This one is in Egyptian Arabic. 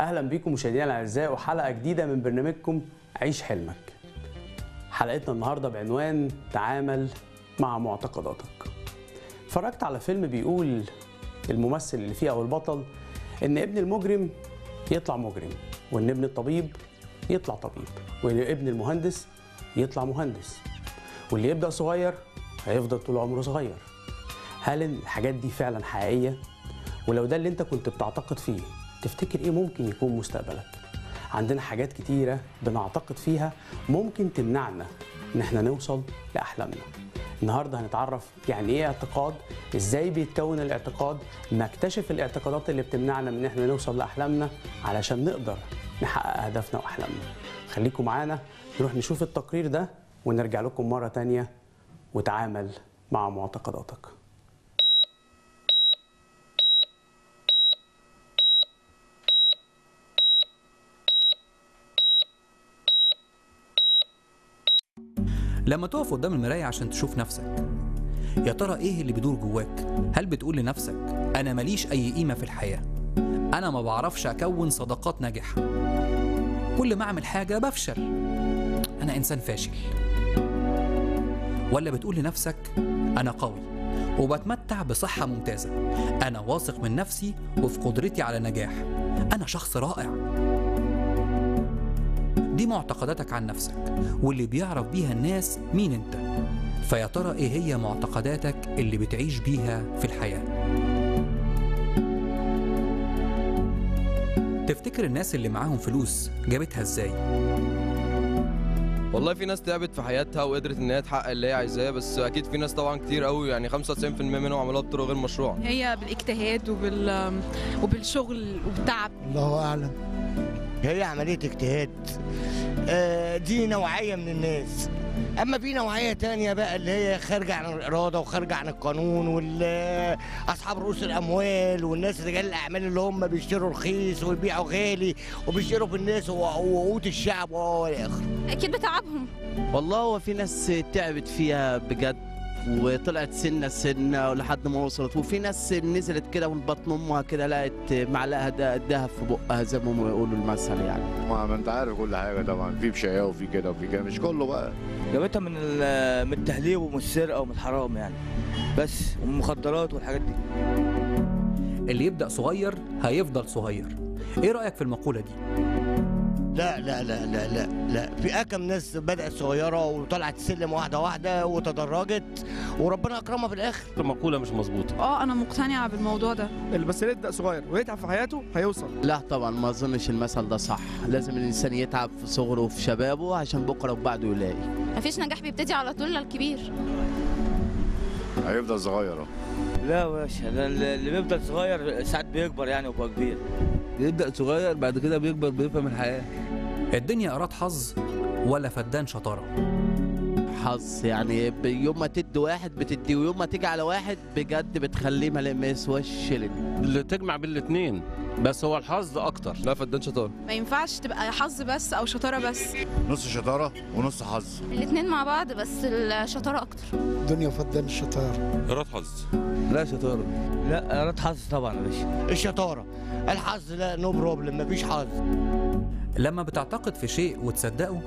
اهلا بيكم مشاهدينا الاعزاء وحلقه جديده من برنامجكم عيش حلمك حلقتنا النهارده بعنوان تعامل مع معتقداتك اتفرجت على فيلم بيقول الممثل اللي فيه او البطل ان ابن المجرم يطلع مجرم وان ابن الطبيب يطلع طبيب وان ابن المهندس يطلع مهندس واللي يبدا صغير هيفضل طول عمره صغير هل الحاجات دي فعلا حقيقيه ولو ده اللي انت كنت بتعتقد فيه تفتكر ايه ممكن يكون مستقبلك عندنا حاجات كتيرة بنعتقد فيها ممكن تمنعنا ان احنا نوصل لأحلامنا النهاردة هنتعرف يعني ايه اعتقاد ازاي بيتكون الاعتقاد نكتشف الاعتقادات اللي بتمنعنا من ان احنا نوصل لأحلامنا علشان نقدر نحقق هدفنا وأحلامنا خليكم معانا نروح نشوف التقرير ده ونرجع لكم مرة تانية وتعامل مع معتقداتك لما تقف قدام المراية عشان تشوف نفسك يا ترى ايه اللي بيدور جواك هل بتقول لنفسك انا ماليش اي قيمة في الحياة انا ما بعرفش اكون صداقات ناجحة كل ما اعمل حاجة بفشل انا انسان فاشل ولا بتقول لنفسك انا قوي وبتمتع بصحة ممتازة انا واثق من نفسي وفي قدرتي على النجاح انا شخص رائع دي معتقداتك عن نفسك واللي بيعرف بيها الناس مين انت فيا ترى ايه هي معتقداتك اللي بتعيش بيها في الحياة تفتكر الناس اللي معاهم فلوس جابتها ازاي والله في ناس تعبت في حياتها وقدرت ان هي تحقق اللي هي عايزاه بس اكيد في ناس طبعا كتير قوي يعني 95% منهم عملوها بطرق غير مشروعه هي بالاجتهاد وبال وبالشغل وبالتعب الله اعلم هي عملية اجتهاد آه، دي نوعية من الناس أما في نوعية تانية بقى اللي هي خارجة عن الإرادة وخارجة عن القانون وأصحاب رؤوس الأموال والناس رجال الأعمال اللي هم بيشتروا رخيص ويبيعوا غالي وبيشتروا في الناس وقوت الشعب وإلى آخره اكيد بتعبهم والله هو في ناس تعبت فيها بجد وطلعت سنه سنه ولحد ما وصلت وفي ناس نزلت كده من بطن امها كده لقت معلقه ده- دهب في بقها زي ما هم يقولوا المثل يعني ما ما انت عارف كل حاجه طبعا في بشقاوه وفي كده وفي كده مش كله بقى جابتها من ال- من التهليب ومن السرقه ومن الحرام يعني بس ومن المخدرات والحاجات دي اللي يبدأ صغير هيفضل صغير ايه رأيك في المقولة دي لا لا لا لا لا لا في أكم ناس بدأت صغيرة وطلعت السلم واحدة واحدة وتدرجت وربنا أكرمها في الآخر المقولة مش مظبوطة اه انا مقتنعه بالموضوع ده اللي بس يبدا صغير ويتعب في حياته هيوصل لا طبعا ما اظنش المثل ده صح لازم الانسان يتعب في صغره وفي شبابه عشان بكره وبعده يلاقي مفيش نجاح بيبتدي على طول للكبير هيفضل صغير اهو لا يا باشا ده اللي اللي بيفضل صغير ساعات بيكبر يعني ويبقى كبير يبدأ صغير بعد كده بيكبر بيفهم الحياة الدنيا أراد حظ ولا فدان شطارة حظ يعني ب- يوم ما تدي واحد بتدي ويوم ما تيجي على واحد بجد بتخليه ما ما يسواش شيلين اللي تجمع بين الاتنين بس هو الحظ أكتر لا فدان شطار ما ينفعش تبقى حظ بس او شطاره بس نص شطاره ونص حظ الاتنين مع بعض بس الشطاره اكتر الدنيا فدان الشطار إراد حظ لا شطاره لا رد حظ طبعا يا باشا الشطارة الحظ لا نو بروبلم مفيش حظ لما بتعتقد في شيء وتصدقه